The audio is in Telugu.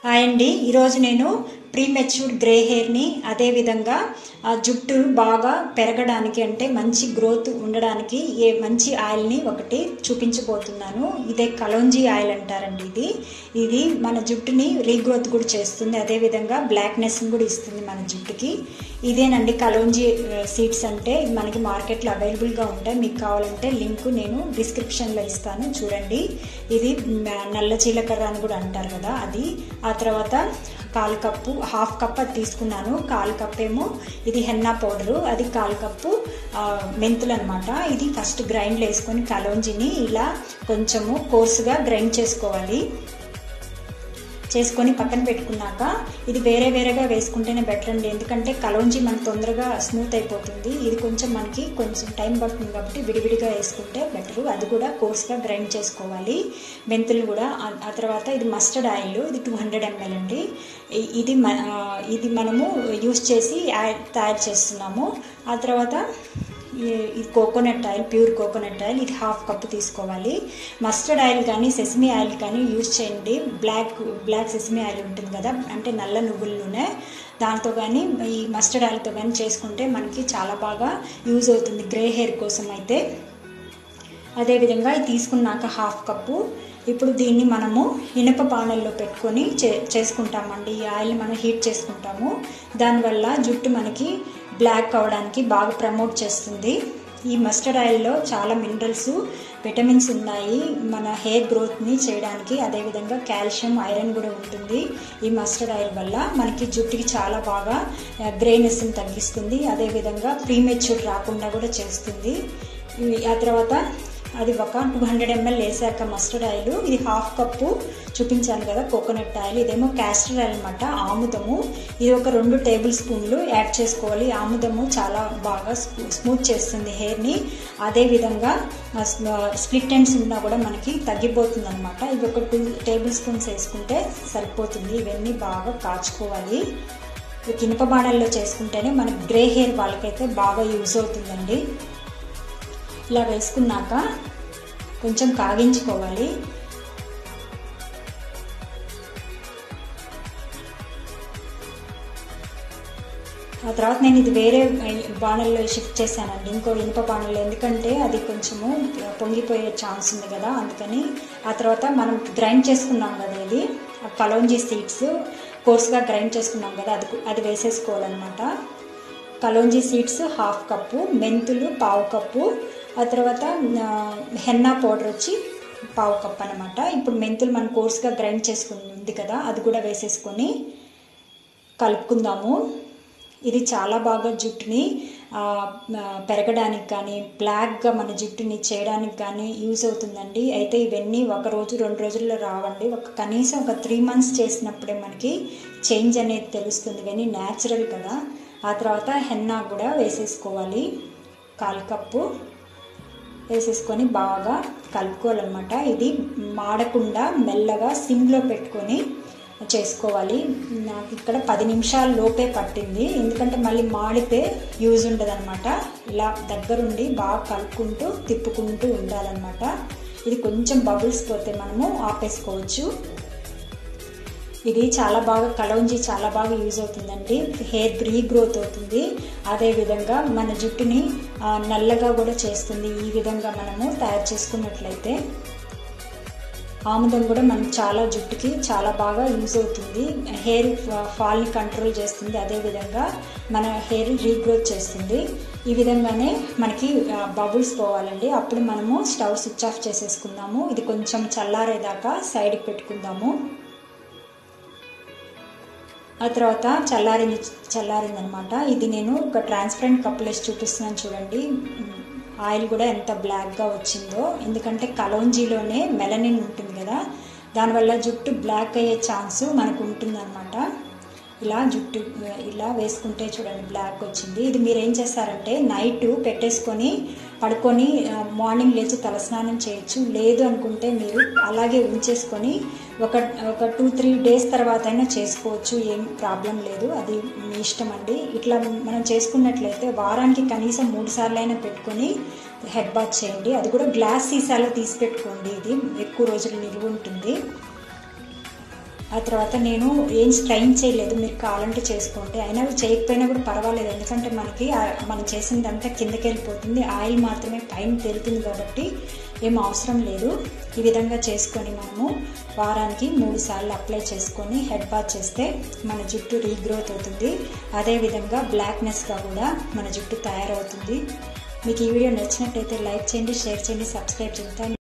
హాయ్ అండి ఈరోజు నేను ప్రీ మెచ్యూర్డ్ గ్రే హెయిర్ని అదేవిధంగా ఆ జుట్టు బాగా పెరగడానికి అంటే మంచి గ్రోత్ ఉండడానికి ఏ మంచి ఆయిల్ని ఒకటి చూపించబోతున్నాను ఇదే కలోంజీ ఆయిల్ అంటారండి ఇది ఇది మన జుట్టుని రీగ్రోత్ కూడా చేస్తుంది అదేవిధంగా బ్లాక్నెస్ని కూడా ఇస్తుంది మన జుట్టుకి ఇదేనండి కలోంజీ సీడ్స్ అంటే ఇది మనకి మార్కెట్లో అవైలబుల్గా ఉంటాయి మీకు కావాలంటే లింక్ నేను డిస్క్రిప్షన్లో ఇస్తాను చూడండి ఇది మ- నల్ల జీలకర్ర అని కూడా అంటారు కదా అది ఆ తర్వాత కాల్ కప్పు హాఫ్ కప్ అది తీసుకున్నాను కాల్ కప్ ఏమో ఇది హెన్నా పౌడరు అది కాల్ కప్పు ఆ, మెంతులు అనమాట ఇది ఫస్ట్ గ్రైండ్లో వేసుకొని కలోంజిని ఇలా కొంచెము కోర్సుగా గ్రైండ్ చేసుకోవాలి చేసుకొని పక్కన పెట్టుకున్నాక ఇది వేరే వేరేగా వేసుకుంటేనే బెటర్ అండి ఎందుకంటే కలోంజి మనకు తొందరగా స్మూత్ అయిపోతుంది ఇది కొంచెం మనకి కొంచెం టైం పడుతుంది కాబట్టి విడివిడిగా వేసుకుంటే బెటరు అది కూడా కోర్స్గా గ్రైండ్ చేసుకోవాలి మెంతులు కూడా ఆ- ఆ తర్వాత ఇది మస్టర్డ్ ఆయిల్ ఇది టూ హండ్రెడ్ ఎంఎల్ అండి ఇ- ఇది మ- ఆ, ఇది మనము యూస్ చేసి ఆయిల్ తయారు చేస్తున్నాము ఆ తర్వాత ఈ- ఇది coconut oil pure coconut oil ఇది హాఫ్ కప్ తీసుకోవాలి మస్టర్డ్ ఆయిల్ కానీ సెసమి ఆయిల్ కానీ యూజ్ చేయండి బ్లాక్ బ్లాక్ సెసమి ఆయిల్ ఉంటుంది కదా అంటే నల్ల నువ్వుల నూనె దాంతో కానీ ఈ మస్టర్డ్ ఆయిల్తో కానీ చేసుకుంటే మనకి చాలా బాగా యూజ్ అవుతుంది గ్రే హెయిర్ కోసం అయితే అదేవిధంగా ఇది తీసుకున్నాక హాఫ్ కప్పు ఇప్పుడు దీన్ని మనము ఇనుప పానల్లో పెట్టుకొని చే చేసుకుంటామండి ఈ ఆయిల్ని మనం హీట్ చేసుకుంటాము దానివల్ల జుట్టు మనకి బ్లాక్ అవడానికి బాగా ప్రమోట్ చేస్తుంది ఈ మస్టర్డ్ ఆయిల్లో చాలా మినరల్స్ విటమిన్స్ ఉన్నాయి మన హెయిర్ గ్రోత్ని చేయడానికి అదేవిధంగా కాల్షియం ఐరన్ కూడా ఉంటుంది ఈ మస్టర్డ్ ఆయిల్ వల్ల మనకి జుట్టుకి చాలా బాగా గ్రేనెస్ని తగ్గిస్తుంది అదేవిధంగా ప్రీమెచ్యూర్ రాకుండా కూడా చేస్తుంది ఇవి- ఆ తర్వాత అది ఒక టూ హండ్రెడ్ ఎంఎల్ వేసాక మస్టర్డ్ ఆయిల్ ఇది హాఫ్ కప్పు చూపించాను కదా కోకోనట్ ఆయిల్ ఇదేమో క్యాస్టర్ ఆయిల్ అనమాట ఆముదము ఇది ఒక రెండు టేబుల్ స్పూన్లు యాడ్ చేసుకోవాలి ఆముదము చాలా బాగా స్మూ- స్మూత్ చేస్తుంది హెయిర్ని అదేవిధంగా ఆ స్మ- స్ప్లిట్ ఎండ్స్ ఉన్నా కూడా మనకి తగ్గిపోతుంది అనమాట ఇవి ఒక టూ టేబుల్ స్పూన్స్ వేసుకుంటే సరిపోతుంది ఇవన్నీ బాగా కాచుకోవాలి ఇవి ఇనుప బాణల్లో చేసుకుంటేనే మనకి గ్రే హెయిర్ వాళ్ళకైతే బాగా యూజ్ అవుతుందండి ఇలా వేసుకున్నాక కొంచెం కాగించుకోవాలి ఆ తర్వాత నేను ఇది వేరే బాణల్లో షిఫ్ట్ చేశానండి ఇంకో ఇనుప బాణల్లో ఎందుకంటే అది కొంచెము పొంగిపోయే ఛాన్స్ ఉంది కదా అందుకని ఆ తర్వాత మనం గ్రైండ్ చేసుకున్నాం కదా ఇది ఆ కలోంజీ సీడ్స్ కోర్స్గా గ్రైండ్ చేసుకున్నాం కదా అది అది వేసేసుకోవాలన్నమాట కలోంజీ సీడ్స్ హాఫ్ కప్పు మెంతులు పావు కప్పు ఆ తర్వాత ఆ, హెన్నా పౌడర్ వచ్చి పావు కప్ అనమాట ఇప్పుడు మెంతులు మనం కోర్స్గా గ్రైండ్ చేసుకుని ఉంది కదా అది కూడా వేసేసుకొని కలుపుకుందాము ఇది చాలా బాగా జుట్టుని ఆ, ఆ, పెరగడానికి కానీ బ్లాక్గా మన జుట్టుని చేయడానికి కానీ యూజ్ అవుతుందండి అయితే ఇవన్నీ ఒక రోజు రెండు రోజుల్లో రావండి ఒక కనీసం ఒక త్రీ మంత్స్ చేసినప్పుడే మనకి చేంజ్ అనేది తెలుస్తుంది కానీ న్యాచురల్ కదా ఆ తర్వాత హెన్నా కూడా వేసేసుకోవాలి కాల్ కప్పు వేసేసుకొని బాగా కలుపుకోవాలన్నమాట ఇది మాడకుండా మెల్లగా సిమ్లో పెట్టుకొని చేసుకోవాలి నాకు ఇక్కడ పది నిమిషాల లోపే పట్టింది ఎందుకంటే మళ్ళీ మాడితే యూజ్ ఉండదన్నమాట ఇలా దగ్గరుండి బాగా కలుపుకుంటూ తిప్పుకుంటూ ఉండాలన్నమాట ఇది కొంచెం బబుల్స్ పోతే మనము ఆపేసుకోవచ్చు ఇది చాలా బాగా కలౌంజీ చాలా బాగా యూజ్ అవుతుందండి హెయిర్ రీగ్రోత్ అవుతుంది అదేవిధంగా మన జుట్టుని ఆ, నల్లగా కూడా చేస్తుంది ఈ విధంగా మనము తయారు చేసుకున్నట్లయితే ఆముదం కూడా మనకి చాలా జుట్టుకి చాలా బాగా యూజ్ అవుతుంది హెయిర్ ఫాల్ని కంట్రోల్ చేస్తుంది అదేవిధంగా మన హెయిర్ రీగ్రోత్ చేస్తుంది ఈ విధంగానే మనకి బబుల్స్ పోవాలండి అప్పుడు మనము స్టవ్ స్విచ్ ఆఫ్ చేసేసుకుందాము ఇది కొంచెం చల్లారేదాకా సైడ్కి పెట్టుకుందాము ఆ తర్వాత చల్లారింది చల్లారింది అనమాట ఇది నేను ఒక ట్రాన్స్పరెంట్ కప్పులు వేసి చూపిస్తున్నాను చూడండి ఆయిల్ కూడా ఎంత బ్లాక్గా వచ్చిందో ఎందుకంటే కలోంజీలోనే మెలనిన్ ఉంటుంది కదా దానివల్ల జుట్టు బ్లాక్ అయ్యే ఛాన్స్ మనకు ఉంటుందన్నమాట ఇలా జుట్టు ఇలా వేసుకుంటే చూడండి బ్లాక్ వచ్చింది ఇది మీరు ఏం చేస్తారంటే నైట్ పెట్టేసుకొని పడుకొని ఆ, మార్నింగ్ లేచి తలస్నానం చేయొచ్చు లేదు అనుకుంటే మీరు అలాగే ఉంచేసుకొని ఒక ఒక టూ త్రీ డేస్ తర్వాత అయినా చేసుకోవచ్చు ఏం ప్రాబ్లం లేదు అది మీ ఇష్టం అండి ఇట్లా మనం చేసుకున్నట్లయితే వారానికి కనీసం మూడు సార్లు అయినా పెట్టుకొని హెడ్ బాత్ చేయండి అది కూడా గ్లాస్ సీసాలో తీసి పెట్టుకోండి ఇది ఎక్కువ రోజులు నిలువ ఉంటుంది ఆ తర్వాత నేను ఏం స్ట్రైన్ చేయలేదు మీరు కావాలంటే చేసుకోండి అయినా చేయకపోయినా కూడా పర్వాలేదు ఎందుకంటే మనకి మనం చేసిందంతా కిందకి వెళ్ళిపోతుంది ఆయిల్ మాత్రమే పైన తేలుతుంది కాబట్టి ఏం అవసరం లేదు ఈ విధంగా చేసుకొని మనము వారానికి మూడు సార్లు అప్లై చేసుకొని హెడ్ బాత్ చేస్తే మన జుట్టు రీగ్రోత్ అవుతుంది అదేవిధంగా బ్లాక్నెస్గా కూడా మన జుట్టు తయారవుతుంది మీకు ఈ వీడియో నచ్చినట్లయితే లైక్ చేయండి షేర్ చేయండి సబ్స్క్రైబ్ చేయండి